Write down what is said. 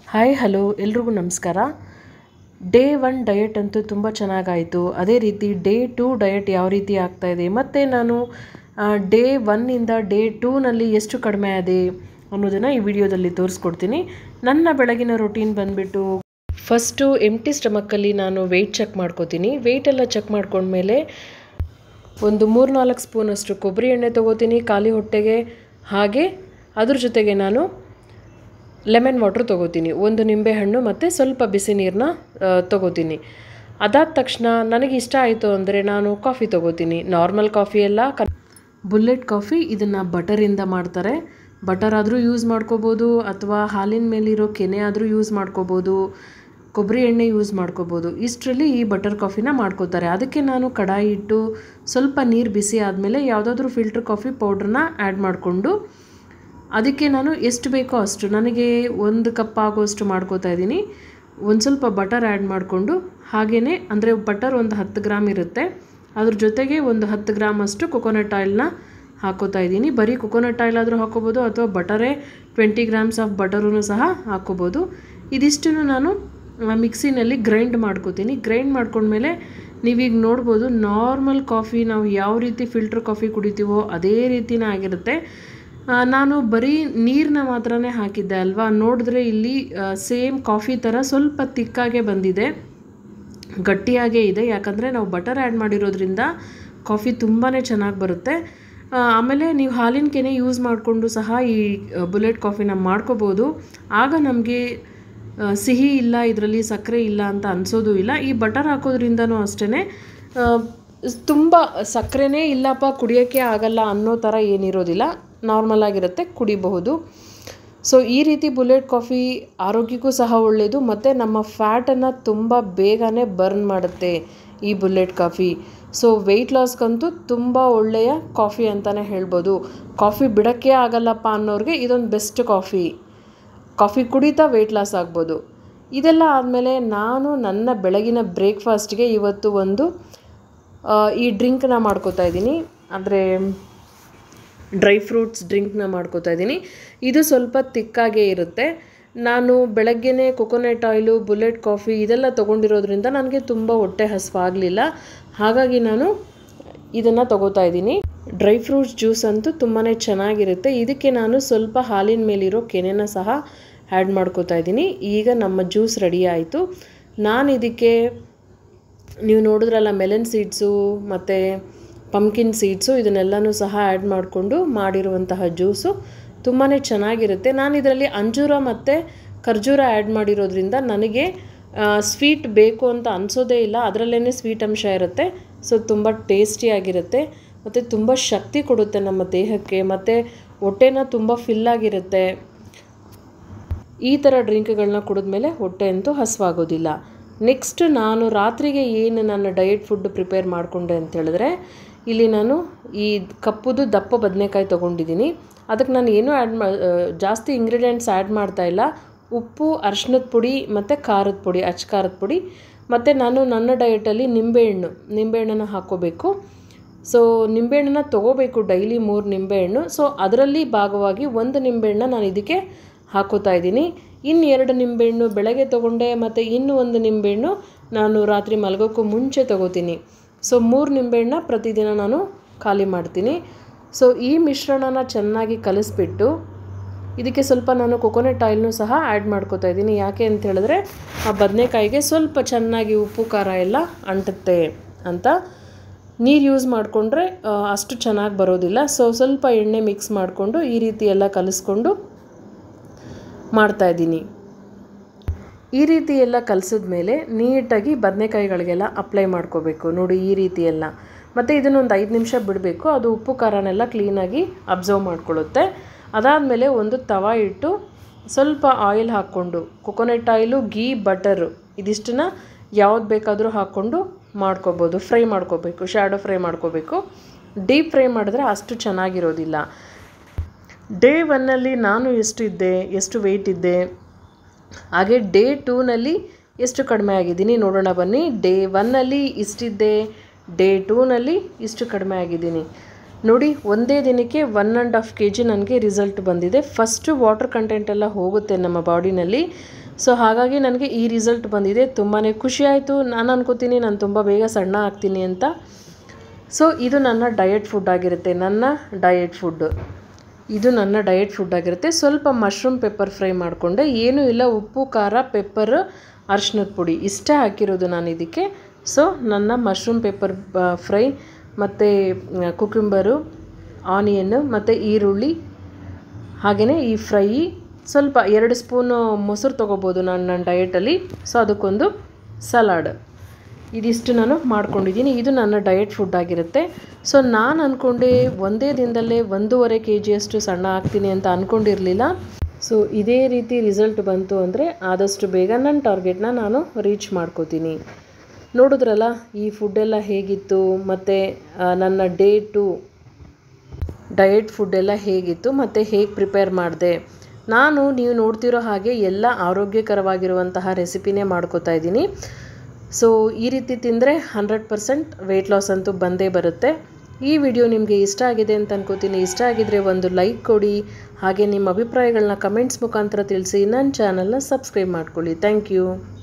hi hello ಎಲ್ರಿಗೂ ನಮಸ್ಕಾರ day one diet ಅಂತೂ ತುಂಬ ಚೆನ್ನಾಗಾಯಿತು ಅದೇ ರೀತಿ ಡೇ ಟೂ ಡಯಟ್ ಯಾವ ರೀತಿ ಆಗ್ತಾ ಇದೆ ಮತ್ತು ನಾನು ಡೇ ಒನ್ನಿಂದ ಡೇ ಟೂನಲ್ಲಿ ಎಷ್ಟು ಕಡಿಮೆ ಆದೆ ಅನ್ನೋದನ್ನು ಈ ವಿಡಿಯೋದಲ್ಲಿ ತೋರಿಸ್ಕೊಡ್ತೀನಿ ನನ್ನ ಬೆಳಗಿನ ರೊಟೀನ್ ಬಂದುಬಿಟ್ಟು ಫಸ್ಟು ಎಂಟಿ ಸ್ಟಮಕ್ಕಲ್ಲಿ ನಾನು ವೆಯ್ಟ್ ಚೆಕ್ ಮಾಡ್ಕೋತೀನಿ ವೆಯ್ಟ್ ಎಲ್ಲ ಚೆಕ್ ಮಾಡ್ಕೊಂಡ್ಮೇಲೆ ಒಂದು ಮೂರು ನಾಲ್ಕು ಸ್ಪೂನಷ್ಟು ಕೊಬ್ಬರಿ ಎಣ್ಣೆ ತೊಗೋತೀನಿ ಖಾಲಿ ಹೊಟ್ಟೆಗೆ ಹಾಗೆ ಅದ್ರ ಜೊತೆಗೆ ನಾನು ಲೆಮನ್ ವಾಟ್ರ್ ತೊಗೋತೀನಿ ಒಂದು ನಿಂಬೆಹಣ್ಣು ಮತ್ತು ಸ್ವಲ್ಪ ಬಿಸಿ ನೀರನ್ನ ತೊಗೋತೀನಿ ಅದಾದ ತಕ್ಷಣ ನನಗೆ ಇಷ್ಟ ಆಯಿತು ಅಂದರೆ ನಾನು ಕಾಫಿ ತೊಗೋತೀನಿ ನಾರ್ಮಲ್ ಕಾಫಿ ಎಲ್ಲ ಕ ಬುಲ್ಲೆಟ್ ಕಾಫಿ ಇದನ್ನು ಬಟರಿಂದ ಮಾಡ್ತಾರೆ ಬಟರ್ ಆದರೂ ಯೂಸ್ ಮಾಡ್ಕೋಬೋದು ಅಥವಾ ಹಾಲಿನ ಮೇಲಿರೋ ಕೆನೆ ಆದರೂ ಯೂಸ್ ಮಾಡ್ಕೋಬೋದು ಕೊಬ್ಬರಿ ಎಣ್ಣೆ ಯೂಸ್ ಮಾಡ್ಕೋಬೋದು ಇಷ್ಟರಲ್ಲಿ ಈ ಬಟರ್ ಕಾಫಿನ ಮಾಡ್ಕೋತಾರೆ ಅದಕ್ಕೆ ನಾನು ಕಡಾಯಿ ಇಟ್ಟು ಸ್ವಲ್ಪ ನೀರು ಬಿಸಿ ಆದಮೇಲೆ ಯಾವುದಾದ್ರೂ ಫಿಲ್ಟರ್ ಕಾಫಿ ಪೌಡ್ರನ್ನ ಆ್ಯಡ್ ಮಾಡಿಕೊಂಡು ಅದಕ್ಕೆ ನಾನು ಎಷ್ಟು ಬೇಕೋ ಅಷ್ಟು ನನಗೆ ಒಂದು ಕಪ್ ಆಗೋಷ್ಟು ಮಾಡ್ಕೋತಾ ಇದ್ದೀನಿ ಒಂದು ಸ್ವಲ್ಪ ಬಟರ್ ಆ್ಯಡ್ ಮಾಡಿಕೊಂಡು ಹಾಗೆಯೇ ಅಂದರೆ ಬಟರ್ ಒಂದು ಹತ್ತು ಗ್ರಾಮ್ ಇರುತ್ತೆ ಅದ್ರ ಜೊತೆಗೆ ಒಂದು ಹತ್ತು ಗ್ರಾಮ್ ಅಷ್ಟು ಕೊಕೊನಟ್ ಆಯಿಲ್ನ ಹಾಕೋತಾ ಇದ್ದೀನಿ ಬರೀ ಕೊಕೊನಟ್ ಆಯಿಲ್ ಆದರೂ ಹಾಕೋಬೋದು ಅಥವಾ ಬಟರೇ ಟ್ವೆಂಟಿ ಗ್ರಾಮ್ಸ್ ಆಫ್ ಬಟರೂ ಸಹ ಹಾಕೋಬೋದು ಇದಿಷ್ಟನ್ನು ನಾನು ಮಿಕ್ಸಿನಲ್ಲಿ ಗ್ರೈಂಡ್ ಮಾಡ್ಕೋತೀನಿ ಗ್ರೈಂಡ್ ಮಾಡ್ಕೊಂಡ್ಮೇಲೆ ನೀವೀಗ ನೋಡ್ಬೋದು ನಾರ್ಮಲ್ ಕಾಫಿ ನಾವು ಯಾವ ರೀತಿ ಫಿಲ್ಟರ್ ಕಾಫಿ ಕುಡಿತೀವೋ ಅದೇ ರೀತಿನೇ ಆಗಿರುತ್ತೆ ನಾನು ಬರೀ ನೀರನ್ನ ಮಾತ್ರನೇ ಹಾಕಿದ್ದೆ ಅಲ್ವಾ ನೋಡಿದ್ರೆ ಇಲ್ಲಿ ಸೇಮ್ ಕಾಫಿ ಥರ ಸ್ವಲ್ಪ ತಿಕ್ಕಾಗೆ ಬಂದಿದೆ ಗಟ್ಟಿಯಾಗೇ ಇದೆ ಯಾಕಂದರೆ ನಾವು ಬಟರ್ ಆ್ಯಡ್ ಮಾಡಿರೋದ್ರಿಂದ ಕಾಫಿ ತುಂಬಾ ಚೆನ್ನಾಗಿ ಬರುತ್ತೆ ಆಮೇಲೆ ನೀವು ಹಾಲಿನ ಕೆನೆ ಯೂಸ್ ಮಾಡಿಕೊಂಡು ಸಹ ಈ ಬುಲೆಟ್ ಕಾಫಿನ ಮಾಡ್ಕೋಬೋದು ಆಗ ನಮಗೆ ಸಿಹಿ ಇಲ್ಲ ಇದರಲ್ಲಿ ಸಕ್ಕರೆ ಇಲ್ಲ ಅಂತ ಅನಿಸೋದು ಇಲ್ಲ ಈ ಬಟರ್ ಹಾಕೋದ್ರಿಂದನೂ ಅಷ್ಟೇ ತುಂಬ ಸಕ್ಕರೆನೇ ಇಲ್ಲಪ್ಪ ಕುಡಿಯೋಕ್ಕೆ ಆಗಲ್ಲ ಅನ್ನೋ ಥರ ಏನಿರೋದಿಲ್ಲ ನಾರ್ಮಲ್ ಆಗಿರುತ್ತೆ ಕುಡಿಬಹುದು ಸೊ ಈ ರೀತಿ ಬುಲೆಟ್ ಕಾಫಿ ಆರೋಗ್ಯಕ್ಕೂ ಸಹ ಒಳ್ಳೆಯದು ಮತ್ತು ನಮ್ಮ ಫ್ಯಾಟನ್ನು ತುಂಬ ಬೇಗನೆ ಬರ್ನ್ ಮಾಡುತ್ತೆ ಈ ಬುಲೆಟ್ ಕಾಫಿ ಸೊ ವೆಯ್ಟ್ ಲಾಸ್ಗಂತೂ ತುಂಬ ಒಳ್ಳೆಯ ಕಾಫಿ ಅಂತಲೇ ಹೇಳ್ಬೋದು ಕಾಫಿ ಬಿಡೋಕ್ಕೆ ಆಗಲ್ಲಪ್ಪ ಅನ್ನೋರಿಗೆ ಇದೊಂದು ಬೆಸ್ಟ್ ಕಾಫಿ ಕಾಫಿ ಕುಡಿತಾ ವೆಯ್ಟ್ ಲಾಸ್ ಆಗ್ಬೋದು ಇದೆಲ್ಲ ಆದಮೇಲೆ ನಾನು ನನ್ನ ಬೆಳಗಿನ ಬ್ರೇಕ್ಫಾಸ್ಟ್ಗೆ ಇವತ್ತು ಒಂದು ಈ ಡ್ರಿಂಕ್ನ ಮಾಡ್ಕೋತಾ ಇದ್ದೀನಿ ಅಂದರೆ ಡ್ರೈ ಫ್ರೂಟ್ಸ್ ಡ್ರಿಂಕ್ನ ಮಾಡ್ಕೋತಾ ಇದ್ದೀನಿ ಇದು ಸ್ವಲ್ಪ ತಿಕ್ಕಾಗೇ ಇರುತ್ತೆ ನಾನು ಬೆಳಗ್ಗೆನೇ ಕೊಕೊನೆಟ್ ಆಯಿಲು ಬುಲೆಟ್ ಕಾಫಿ ಇದೆಲ್ಲ ತೊಗೊಂಡಿರೋದ್ರಿಂದ ನನಗೆ ತುಂಬ ಹೊಟ್ಟೆ ಹಸಿವಾಗಲಿಲ್ಲ ಹಾಗಾಗಿ ನಾನು ಇದನ್ನು ತೊಗೋತಾ ಇದ್ದೀನಿ ಡ್ರೈ ಫ್ರೂಟ್ಸ್ ಜ್ಯೂಸ್ ಅಂತೂ ತುಂಬಾ ಚೆನ್ನಾಗಿರುತ್ತೆ ಇದಕ್ಕೆ ನಾನು ಸ್ವಲ್ಪ ಹಾಲಿನ ಮೇಲಿರೋ ಕೆನೆನ ಸಹ ಆ್ಯಡ್ ಮಾಡ್ಕೋತಾ ಇದ್ದೀನಿ ಈಗ ನಮ್ಮ ಜ್ಯೂಸ್ ರೆಡಿ ಆಯಿತು ನಾನು ಇದಕ್ಕೆ ನೀವು ನೋಡಿದ್ರಲ್ಲ ಮೆಲನ್ ಸೀಡ್ಸು ಮತ್ತು ಪಂಕಿನ್ ಸೀಡ್ಸು ಇದನ್ನೆಲ್ಲನೂ ಸಹ ಆ್ಯಡ್ ಮಾಡಿಕೊಂಡು ಮಾಡಿರುವಂತಹ ಜ್ಯೂಸು ತುಂಬಾ ಚೆನ್ನಾಗಿರುತ್ತೆ ನಾನು ಇದರಲ್ಲಿ ಅಂಜೂರ ಮತ್ತು ಖರ್ಜೂರ ಆ್ಯಡ್ ಮಾಡಿರೋದ್ರಿಂದ ನನಗೆ ಸ್ವೀಟ್ ಬೇಕು ಅಂತ ಅನಿಸೋದೇ ಇಲ್ಲ ಅದರಲ್ಲೇ ಸ್ವೀಟ್ ಅಂಶ ಇರುತ್ತೆ ಸೊ ತುಂಬ ಟೇಸ್ಟಿಯಾಗಿರುತ್ತೆ ಮತ್ತು ತುಂಬ ಶಕ್ತಿ ಕೊಡುತ್ತೆ ನಮ್ಮ ದೇಹಕ್ಕೆ ಮತ್ತು ಹೊಟ್ಟೆನ ತುಂಬ ಫಿಲ್ಲಾಗಿರುತ್ತೆ ಈ ಥರ ಡ್ರಿಂಕ್ಗಳನ್ನ ಕುಡಿದ್ಮೇಲೆ ಹೊಟ್ಟೆ ಅಂತೂ ಹಸಿವಾಗೋದಿಲ್ಲ ನೆಕ್ಸ್ಟ್ ನಾನು ರಾತ್ರಿಗೆ ಏನು ನನ್ನ ಡಯಟ್ ಫುಡ್ ಪ್ರಿಪೇರ್ ಮಾಡಿಕೊಂಡೆ ಅಂತ ಹೇಳಿದ್ರೆ ಇಲ್ಲಿ ನಾನು ಈ ಕಪ್ಪುದು ದಪ್ಪ ಬದನೆಕಾಯಿ ತೊಗೊಂಡಿದ್ದೀನಿ ಅದಕ್ಕೆ ನಾನು ಏನೂ ಆ್ಯಡ್ ಮಾ ಜಾಸ್ತಿ ಇಂಗ್ರೀಡಿಯೆಂಟ್ಸ್ ಆ್ಯಡ್ ಮಾಡ್ತಾಯಿಲ್ಲ ಉಪ್ಪು ಅರ್ಶಿನದ ಪುಡಿ ಮತ್ತು ಖಾರದ ಪುಡಿ ಅಚ್ಚ ಖಾರದ ಪುಡಿ ಮತ್ತು ನಾನು ನನ್ನ ಡಯಟಲ್ಲಿ ನಿಂಬೆಹಣ್ಣು ನಿಂಬೆಹಣ್ಣನ್ನು ಹಾಕ್ಕೋಬೇಕು ಸೊ ನಿಂಬೆಹಣ್ಣನ್ನ ತೊಗೋಬೇಕು ಡೈಲಿ ಮೂರು ನಿಂಬೆಹಣ್ಣು ಸೊ ಅದರಲ್ಲಿ ಭಾಗವಾಗಿ ಒಂದು ನಿಂಬೆಹಣ್ಣ ನಾನು ಇದಕ್ಕೆ ಹಾಕೋತಾ ಇದ್ದೀನಿ ಇನ್ನು ಎರಡು ನಿಂಬೆಹಣ್ಣು ಬೆಳಗ್ಗೆ ತೊಗೊಂಡೆ ಮತ್ತು ಇನ್ನು ಒಂದು ನಿಂಬೆಹಣ್ಣು ನಾನು ರಾತ್ರಿ ಮಲಗೋಕ್ಕೂ ಮುಂಚೆ ತೊಗೋತೀನಿ ಸೊ ಮೂರು ನಿಂಬೆಹಣ್ಣ ಪ್ರತಿದಿನ ನಾನು ಖಾಲಿ ಮಾಡ್ತೀನಿ ಸೊ ಈ ಮಿಶ್ರಣನ ಚೆನ್ನಾಗಿ ಕಲಿಸ್ಬಿಟ್ಟು ಇದಕ್ಕೆ ಸ್ವಲ್ಪ ನಾನು ಕೊಕೊನೆಟ್ ಆಯಿಲ್ನೂ ಸಹ ಆ್ಯಡ್ ಮಾಡ್ಕೋತಾ ಇದ್ದೀನಿ ಯಾಕೆ ಅಂತ ಹೇಳಿದ್ರೆ ಆ ಬದನೆಕಾಯಿಗೆ ಸ್ವಲ್ಪ ಚೆನ್ನಾಗಿ ಉಪ್ಪು ಖಾರ ಎಲ್ಲ ಅಂಟುತ್ತೆ ಅಂತ ನೀರು ಯೂಸ್ ಮಾಡಿಕೊಂಡ್ರೆ ಅಷ್ಟು ಚೆನ್ನಾಗಿ ಬರೋದಿಲ್ಲ ಸೊ ಸ್ವಲ್ಪ ಎಣ್ಣೆ ಮಿಕ್ಸ್ ಮಾಡಿಕೊಂಡು ಈ ರೀತಿ ಎಲ್ಲ ಕಲಿಸ್ಕೊಂಡು ಮಾಡ್ತಾಯಿದ್ದೀನಿ ಈ ರೀತಿ ಎಲ್ಲ ಕಲಿಸಿದ ಮೇಲೆ ನೀಟಾಗಿ ಬದನೆಕಾಯಿಗಳಿಗೆಲ್ಲ ಅಪ್ಲೈ ಮಾಡ್ಕೋಬೇಕು ನೋಡಿ ಈ ರೀತಿ ಎಲ್ಲ ಮತ್ತು ಇದನ್ನೊಂದು ಐದು ನಿಮಿಷ ಬಿಡಬೇಕು ಅದು ಉಪ್ಪು ಖಾರನೆಲ್ಲ ಕ್ಲೀನಾಗಿ ಅಬ್ಸರ್ವ್ ಮಾಡ್ಕೊಳ್ಳುತ್ತೆ ಅದಾದಮೇಲೆ ಒಂದು ತವ ಇಟ್ಟು ಸ್ವಲ್ಪ ಆಯಿಲ್ ಹಾಕ್ಕೊಂಡು ಕೊಕೊನೆಟ್ ಆಯಿಲು ಗೀ ಬಟರು ಇದಿಷ್ಟನ್ನ ಯಾವ್ದು ಬೇಕಾದರೂ ಹಾಕ್ಕೊಂಡು ಮಾಡ್ಕೋಬೋದು ಫ್ರೈ ಮಾಡ್ಕೋಬೇಕು ಶ್ಯಾಡೋ ಫ್ರೈ ಮಾಡ್ಕೋಬೇಕು ಡೀಪ್ ಫ್ರೈ ಮಾಡಿದ್ರೆ ಅಷ್ಟು ಚೆನ್ನಾಗಿರೋದಿಲ್ಲ ಡೇ ಒನ್ನಲ್ಲಿ ನಾನು ಎಷ್ಟು ಇದ್ದೆ ಎಷ್ಟು ವೆಯ್ಟ್ ಇದ್ದೆ ಹಾಗೆ ಡೇ ಟೂನಲ್ಲಿ ಎಷ್ಟು ಕಡಿಮೆ ಆಗಿದ್ದೀನಿ ನೋಡೋಣ ಬನ್ನಿ ಡೇ ಒನ್ನಲ್ಲಿ ಇಷ್ಟಿದ್ದೆ ಡೇ ಟೂನಲ್ಲಿ ಇಷ್ಟು ಕಡಿಮೆ ಆಗಿದ್ದೀನಿ ನೋಡಿ ಒಂದೇ ದಿನಕ್ಕೆ one and half K G ನನಗೆ ರಿಸಲ್ಟ್ ಬಂದಿದೆ ಫಸ್ಟು ವಾಟರ್ ಕಂಟೆಂಟ್ ಎಲ್ಲ ಹೋಗುತ್ತೆ ನಮ್ಮ ಬಾಡಿನಲ್ಲಿ ಸೊ ಹಾಗಾಗಿ ನನಗೆ ಈ ರಿಸಲ್ಟ್ ಬಂದಿದೆ ತುಂಬಾ ಖುಷಿ ಆಯಿತು ನಾನು ಅನ್ಕೋತೀನಿ ನಾನು ತುಂಬ ಬೇಗ ಸಣ್ಣ ಆಗ್ತೀನಿ ಅಂತ ಸೊ ಇದು ನನ್ನ ಡಯಟ್ ಫುಡ್ ಆಗಿರುತ್ತೆ ನನ್ನ ಡಯಟ್ ಫುಡ್ ಇದು ನನ್ನ ಡಯಟ್ ಫುಡ್ ಆಗಿರುತ್ತೆ ಸ್ವಲ್ಪ ಮಶ್ರೂಮ್ ಪೆಪ್ಪರ್ ಫ್ರೈ ಮಾಡಿಕೊಂಡೆ ಏನೂ ಇಲ್ಲ ಉಪ್ಪು ಖಾರ ಪೆಪ್ಪರ್ ಅರ್ಶಿನದ ಪುಡಿ ಇಷ್ಟೇ ಹಾಕಿರೋದು ನಾನು ಇದಕ್ಕೆ ಸೊ ನನ್ನ ಮಶ್ರೂಮ್ ಪೆಪ್ಪರ್ ಫ್ರೈ ಮತ್ತು ಕುಕುಂಬರು ಆನಿಯನ್ನು ಮತ್ತು ಈರುಳ್ಳಿ ಹಾಗೆಯೇ ಈ ಫ್ರೈ ಸ್ವಲ್ಪ ಎರಡು ಸ್ಪೂನು ಮೊಸರು ತೊಗೋಬೋದು ನಾನು ನನ್ನ ಡಯಟಲ್ಲಿ ಸೊ ಅದಕ್ಕೊಂದು ಸಲಾಡ್ ಇದಿಷ್ಟು ನಾನು ಮಾಡ್ಕೊಂಡಿದ್ದೀನಿ ಇದು ನನ್ನ ಡಯಟ್ ಫುಡ್ ಆಗಿರುತ್ತೆ ಸೊ ನಾನು ಅಂದ್ಕೊಂಡೆ ಒಂದೇ ದಿನದಲ್ಲೇ ಒಂದೂವರೆ ಕೆ ಜಿಯಷ್ಟು ಸಣ್ಣ ಆಗ್ತೀನಿ ಅಂತ ಅಂದ್ಕೊಂಡಿರಲಿಲ್ಲ ಸೊ ಇದೇ ರೀತಿ ರಿಸಲ್ಟ್ ಬಂತು ಅಂದರೆ ಆದಷ್ಟು ಬೇಗ ನನ್ನ ಟಾರ್ಗೆಟ್ನ ನಾನು ರೀಚ್ ಮಾಡ್ಕೋತೀನಿ ನೋಡಿದ್ರಲ್ಲ ಈ ಫುಡ್ಡೆಲ್ಲ ಹೇಗಿತ್ತು ಮತ್ತು ನನ್ನ ಡೇ ಟು ಡಯಟ್ ಫುಡ್ಡೆಲ್ಲ ಹೇಗಿತ್ತು ಮತ್ತು ಹೇಗೆ ಪ್ರಿಪೇರ್ ಮಾಡಿದೆ ನಾನು ನೀವು ನೋಡ್ತಿರೋ ಹಾಗೆ ಎಲ್ಲ ಆರೋಗ್ಯಕರವಾಗಿರುವಂತಹ ರೆಸಿಪಿನೇ ಮಾಡ್ಕೋತಾ ಇದ್ದೀನಿ ಸೊ ಈ ರೀತಿ ತಿಂದರೆ ಹಂಡ್ರೆಡ್ ಪರ್ಸೆಂಟ್ ವೆಯ್ಟ್ ಲಾಸ್ ಅಂತೂ ಬಂದೇ ಬರುತ್ತೆ ಈ ವಿಡಿಯೋ ನಿಮಗೆ ಇಷ್ಟ ಆಗಿದೆ ಅಂತ ಅನ್ಕೋತೀನಿ ಇಷ್ಟ ಆಗಿದ್ರೆ ಒಂದು ಲೈಕ್ ಕೊಡಿ ಹಾಗೆ ನಿಮ್ಮ ಅಭಿಪ್ರಾಯಗಳನ್ನ ಕಮೆಂಟ್ಸ್ ಮುಖಾಂತರ ತಿಳಿಸಿ ನನ್ನ ಚಾನಲ್ನ ಸಬ್ಸ್ಕ್ರೈಬ್ ಮಾಡ್ಕೊಳ್ಳಿ ಥ್ಯಾಂಕ್ ಯು